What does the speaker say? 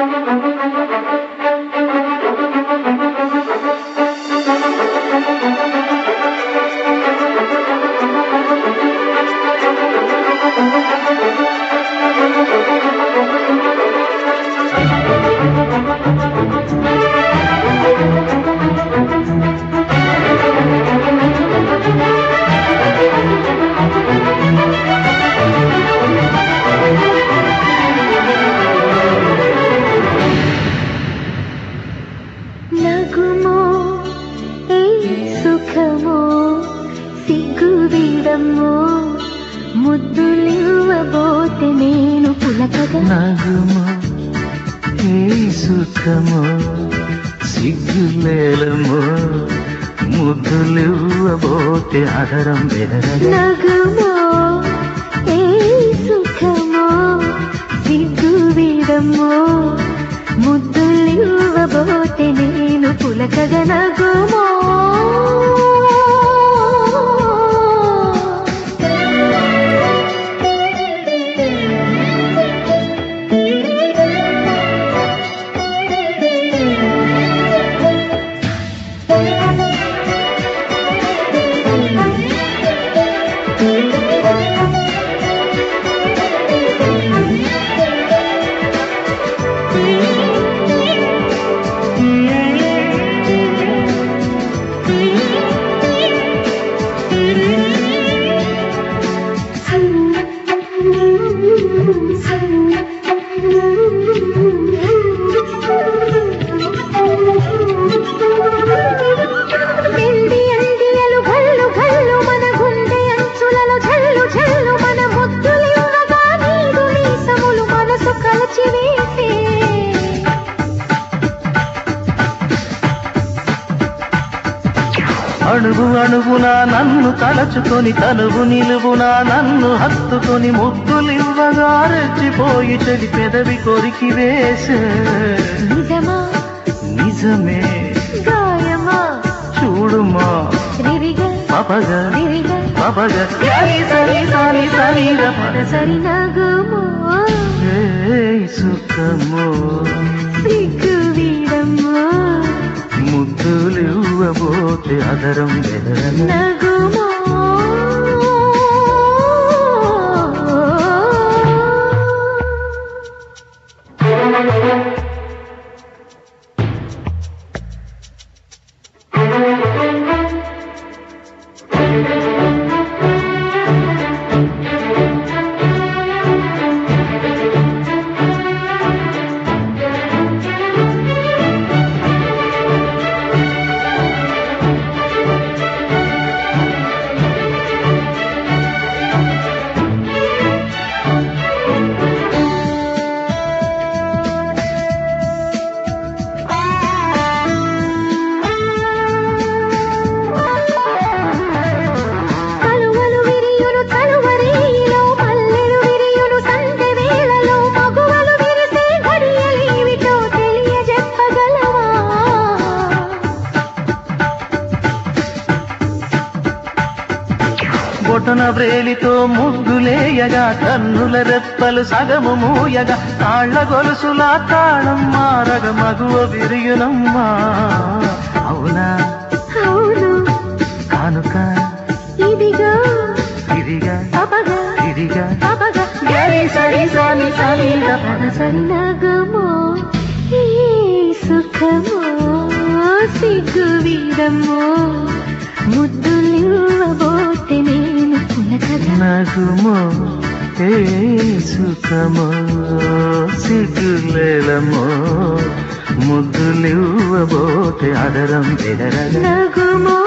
నగుమో ఏ సుఖమో సిగ్గువిడమో ముద్దులివ్వబోతే నేను పులకగా నగుము ఏ సుఖము సిగ్గులేలము ముద్దులివ్వబోతే అదరం బెదరగా నగుమో ఏ సుఖమో సిగ్గువిడమో ముద్దులివ్వబోతే నేను పులకగా నగుమో వెండి అందియలు గల్లు గల్లు మన గుండె అంచులలో జల్లు జల్లు మన ముద్దులివ్వగా నీరు మీసములు మనసు కలచివేసే అణువు అణువున నన్ను తలచుకొని తనువు నిలువున నన్ను హత్తుకొని ముద్దులివ్వగా రెచ్చిపోయి చెడి పెదవి కొరికి వేసే నిజమా నిజమే గాయమా చూడుమా రిరిగా పపగా రిరిగా పపగా సరి సరి సరి సరి రపద సరి నగుమో ఏ సుఖము సిగ్గు వీడమ్మో ముద్దులివ్వబోతే అదరం బెదరన నగుమో కలువలు విరియును కలువరేయిలో మల్లెలు విరియును సంధ్య వేళలో మగువలు విరిసే ఘడియలేమిటో తెలియజెప్పగలవా బొటన వ్రేలితో ముగ్గులేయగా కన్నుల రెప్పలు సగము మూయగా తాళ్ల గొలుసుల తాళం మారగ మగువ విరియునమ్మా అవునా అవును కానుక ఇదిగో ఇదిగా అపగా ఇదిగా అపగా గరి సరి సని సని రపద సరి సరినగమో ఈ సుఖమో సిగ్గు వీడమో ముద్దులివ్వబోతే నేను పులకగా నగుమో ఏ సుఖమో సిగ్గులేలమో ముద్దులివ్వబోతే అదరం బెదరగా నగుమో